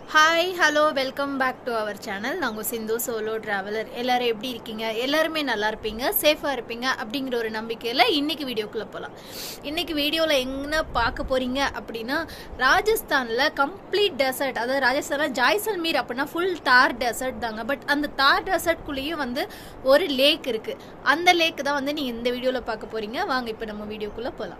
Hi hello welcome back to our channel நாங்கள் Sindhu solo traveller எல்லாரும் எப்படி இருக்கீங்க எல்லாருமே நல்லா இருப்பீங்க சேஃபாக இருப்பீங்க அப்படிங்கிற ஒரு நம்பிக்கையில் இன்னைக்கு வீடியோக்குள்ளே போகலாம் இன்னைக்கு வீடியோவில் என்ன பார்க்க போகிறீங்க அப்படின்னா ராஜஸ்தானில் கம்ப்ளீட் டெசர்ட் அதாவது ராஜஸ்தானில் ஜாய்சல்மீர் அப்படின்னா ஃபுல் தார் டெசர்ட் தாங்க பட் அந்த தார் டெசர்ட்குள்ளேயும் வந்து ஒரு லேக் இருக்குது அந்த லேக் தான் வந்து நீங்கள் இந்த வீடியோவில் பார்க்க போகிறீங்க வாங்க இப்போ நம்ம வீடியோக்குள்ளே போகலாம்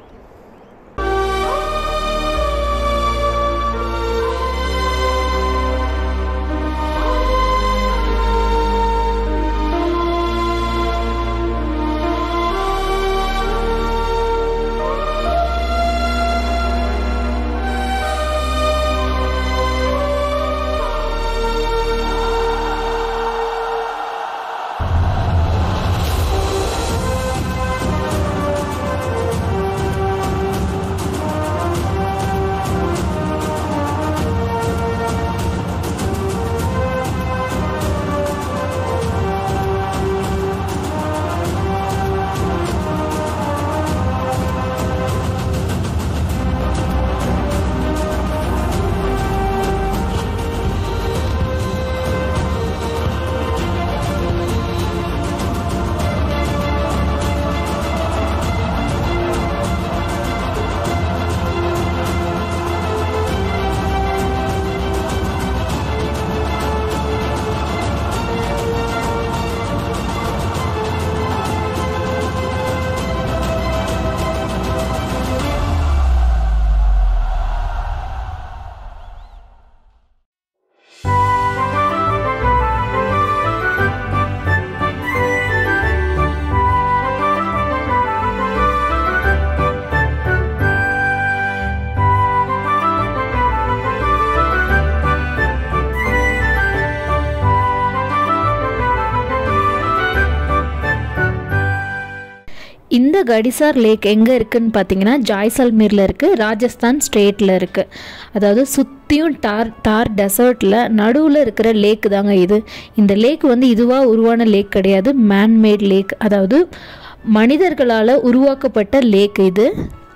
இந்த கடிசார் லேக் எங்கே இருக்குன்னு பார்த்தீங்கன்னா ஜாய்சல்மீரில் இருக்குது ராஜஸ்தான் ஸ்டேட்டில் இருக்குது அதாவது சுற்றியும் டார் தார் டெசர்ட்டில் நடுவில் இருக்கிற லேக் தாங்க இது இந்த லேக் வந்து இதுவாக உருவான லேக் கிடையாது மேன்மேட் லேக் அதாவது மனிதர்களால் உருவாக்கப்பட்ட லேக் இது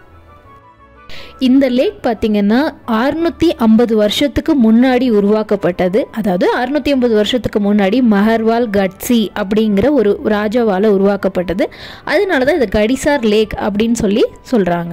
இந்த லேக் பார்த்தீங்கன்னா அறுநூற்றி ஐம்பது வருஷத்துக்கு முன்னாடி உருவாக்கப்பட்டது அதாவது அறுநூற்றி ஐம்பது வருஷத்துக்கு முன்னாடி மஹர்வால் கட்சி அப்படிங்கிற ஒரு ராஜாவால் உருவாக்கப்பட்டது அதனால தான் இது கடிசார் லேக் அப்படின்னு சொல்லி சொல்கிறாங்க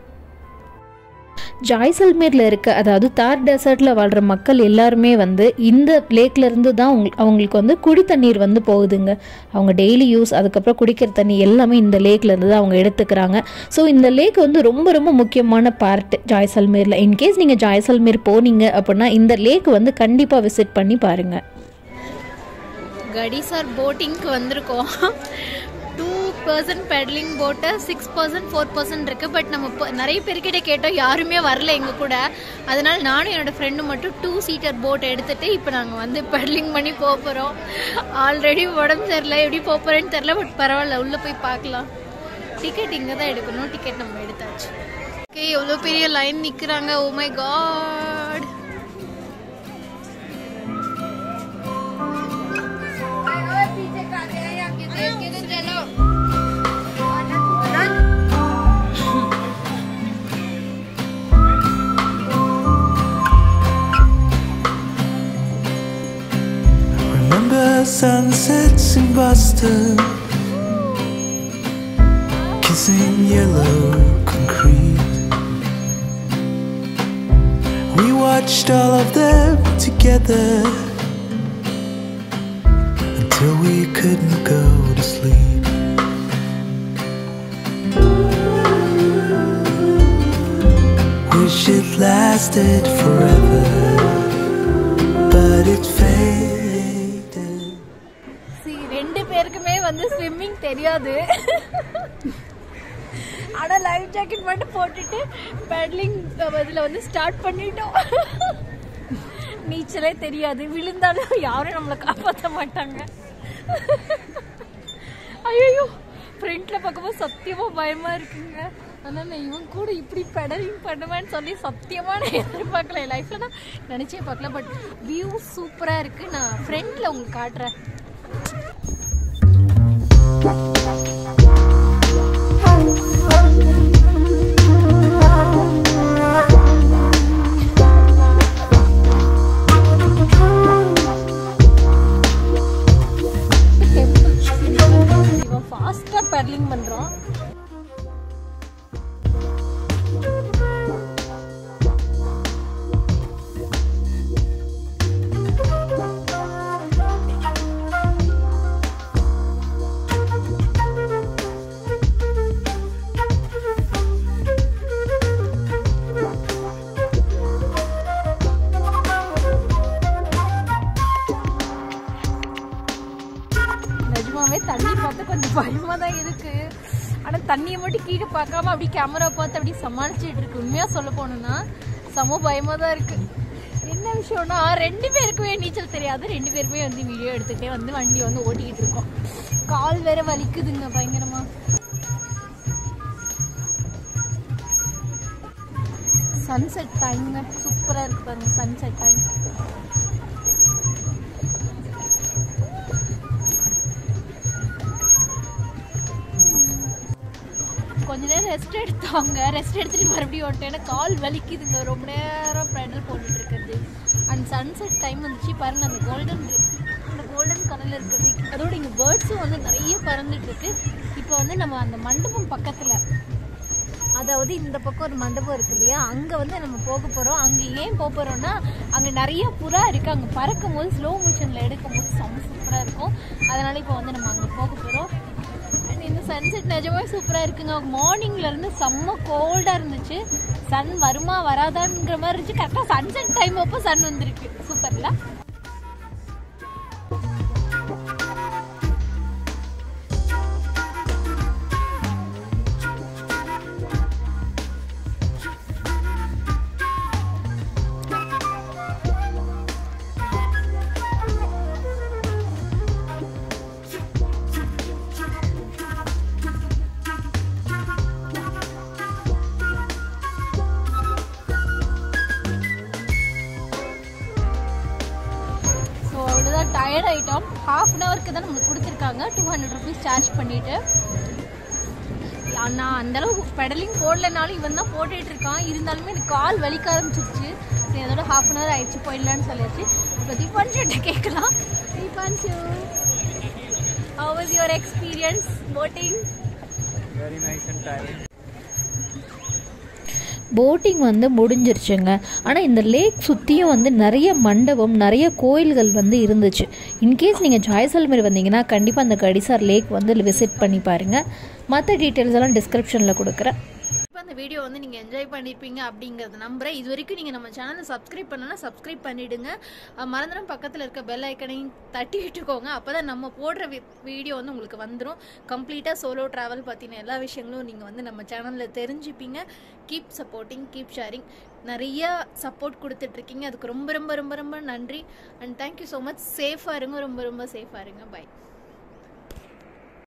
ஜாய்சல்மேரில் இருக்க அதாவது தார் டெசர்ட்டில் வாழ்கிற மக்கள் எல்லாருமே வந்து இந்த லேக்லேருந்து தான் அவங்க அவங்களுக்கு வந்து குடி தண்ணீர் வந்து போகுதுங்க அவங்க டெய்லி யூஸ் அதுக்கப்புறம் குடிக்கிற தண்ணி எல்லாமே இந்த லேக்லேருந்து தான் அவங்க எடுத்துக்கிறாங்க ஸோ இந்த லேக் வந்து ரொம்ப ரொம்ப முக்கியமான பார்ட் ஜாய்சல்மேரில் இன்கேஸ் நீங்கள் ஜாய்சல்மேர் போனீங்க அப்படின்னா இந்த லேக் வந்து கண்டிப்பாக விசிட் பண்ணி பாருங்கள் கடிசார் போட்டிங்க்கு வந்திருக்கோம் டூ பர்சன்ட் பெடலிங் போட்டு சிக்ஸ் பர்சன்ட் ஃபோர் பர்சன்ட் இருக்கு பட் நம்ம இப்போ நிறைய பேர்கிட்ட கேட்டோம் யாருமே வரல எங்க கூட அதனால நானும் என்னோட ஃப்ரெண்டும் மட்டும் டூ சீட்டர் போட் எடுத்துட்டு இப்போ நாங்கள் வந்து பெடலிங் பண்ணி போக போகிறோம் ஆல்ரெடி உடம்பு சரியில்லை எப்படி போக போகிறேன்னு தெரில பட் பரவாயில்ல உள்ளே போய் பார்க்கலாம் டிக்கெட் இங்கே தான் எடுக்கணும் டிக்கெட் நம்ம எடுத்தாச்சு ஓகே எவ்வளோ பெரிய லைன் நிற்கிறாங்க oh my God Remember sunsets in Boston, kissing yellow concrete. We watched all of them together until we couldn't go to sleep. Wish it lasted forever, but it faded. See, ரெண்டு பேருக்குமே வந்து swimming தெரியாது ஆனா life jacket மட்டும் போட்டுட்டு pedalling இதில் வந்து start பண்ணிட்டோம் நீச்சலே தெரியாது விழுந்தாலும் யாரும் நம்மளை காப்பாற்ற மாட்டாங்க ஐயோ ஃப்ரண்ட்ல பார்க்கும்போது சத்தியமா பயமா இருக்குங்க ஆனா நான் இவன் கூட இப்படி பெடலிங் பண்ணுவேன்னு சொல்லி சத்தியமா நான் எதிர்பார்க்கல லைஃப்ல தான் நினைச்சே பார்க்கல பட் வியூ சூப்பரா இருக்கு நான் ஃப்ரண்ட்ல உங்களுக்கு காட்டுறேன் கொஞ்சம் பயமாக தான் இருக்கு ஆனால் தண்ணியை மட்டும் கீழே பார்க்காம அப்படியே கேமரா பார்த்து அப்படியே சமாளிச்சுட்டு இருக்கு உண்மையாக சொல்ல போனோம்னா செம பயமாக தான் இருக்கு என்ன விஷயம்னா ரெண்டு பேருக்குமே நீச்சல் தெரியாது ரெண்டு பேருமே வந்து வீடியோ எடுத்துகிட்டே வந்து வண்டி வந்து ஓட்டிக்கிட்டு இருக்கோம் கால் வேற வலிக்குதுங்க பயங்கரமா சன்செட் டைம்ங்க சூப்பராக இருக்கு பாருங்க சன்செட் டைம் கொஞ்ச நேரம் ரெஸ்ட் எடுத்தாங்க ரெஸ்ட் எடுத்துட்டு மறுபடியும் வந்துட்டேன் ஏன்னா கால் வலிக்குதுங்க ரொம்ப நேரம் பெடல் போட்டுட்டு இருக்கிறது அண்ட் சன்செட் டைம் வந்துச்சு பாருங்க அந்த கோல்டன் அந்த கோல்டன் கலர்ல இருக்கிறது அதோட இங்க பேர்ட்ஸும் வந்து நிறைய பறந்துட்டு இருக்கு இப்போ வந்து நம்ம அந்த மண்டபம் பக்கத்துல அதாவது இந்த பக்கம் ஒரு மண்டபம் இருக்கு இல்லையா அங்கே வந்து நம்ம போக போகிறோம் அங்கே ஏன் போக போகிறோம்னா அங்கே நிறைய புறா இருக்குது அங்கே பறக்கும் போது ஸ்லோ மோஷனில் எடுக்கும் போது செம்ம சூப்பராக இருக்கும் அதனால இப்போ வந்து நம்ம அங்கே போக போகிறோம் அண்ட் இந்த சன்செட் நிஜமே சூப்பராக இருக்குங்க மார்னிங்ல இருந்து செம்ம கோல்டாக இருந்துச்சு சன் வருமா வராதாங்கிற மாதிரி இருந்துச்சு கரெக்டாக சன்செட் டைம் அப்போ சன் வந்திருக்கு சூப்பர்ல ஸோ அவ்வளோதான் டயர்ட் ஆகிட்டோம் ஹாஃப் அன் ஹவருக்கு தான் நம்மளுக்கு கொடுத்துருக்காங்க டூ ஹண்ட்ரட் ருபீஸ் சார்ஜ் பண்ணிட்டு நான் அந்த அளவுக்கு பெடலிங் போடலைனாலும் இவன் தான் போட்டுட்டு இருக்கான் இருந்தாலுமே எனக்கு கால் வலிக்க ஆரம்பிச்சிருச்சு சரி அதோட ஹாஃப் அன் ஹவர் ஆயிடுச்சு போயிடலான்னு சொல்லியாச்சு இப்போ தீபான்ஷிட்ட கேட்கலாம் Deepanshu how was your experience boating Very nice and tiring. Boating வந்து முடிஞ்சிருச்சுங்க ஆனால் இந்த லேக் சுற்றியும் வந்து நிறைய மண்டபம் நிறைய கோயில்கள் வந்து இருந்துச்சு இன்கேஸ் நீங்கள் ஜாய்சல்மேர் வந்தீங்கன்னா கண்டிப்பாக அந்த கடிசார் லேக் வந்து விசிட் பண்ணி பாருங்கள் மற்ற டீட்டெயில்ஸ் எல்லாம் டிஸ்கிரிப்ஷனில் கொடுக்குறேன் இப்போ அந்த வீடியோ வந்து நீங்கள் என்ஜாய் பண்ணியிருப்பீங்க அப்படிங்கிறத நம்புறேன் இது வரைக்கும் நீங்கள் நம்ம சேனலை சப்ஸ்கிரைப் பண்ணலன்னா சப்ஸ்கிரைப் பண்ணிவிடுங்க மறந்துடும் பக்கத்தில் இருக்க பெல் ஐக்கனையும் தட்டி விட்டுக்கோங்க அப்போ தான் நம்ம போடுற வீடியோ வந்து உங்களுக்கு வந்துடும் கம்ப்ளீட்டாக சோலோ ட்ராவல் பற்றின எல்லா விஷயங்களும் நீங்கள் வந்து நம்ம சேனலில் தெரிஞ்சுப்பீங்க கீப் சப்போர்ட்டிங் கீப் ஷேரிங் நிறைய சப்போர்ட் கொடுத்துட்ருக்கீங்க அதுக்கு ரொம்ப ரொம்ப ரொம்ப ரொம்ப நன்றி அண்ட் தேங்க்யூ ஸோ மச் சேஃபாக இருங்க ரொம்ப ரொம்ப சேஃபாக இருங்க பை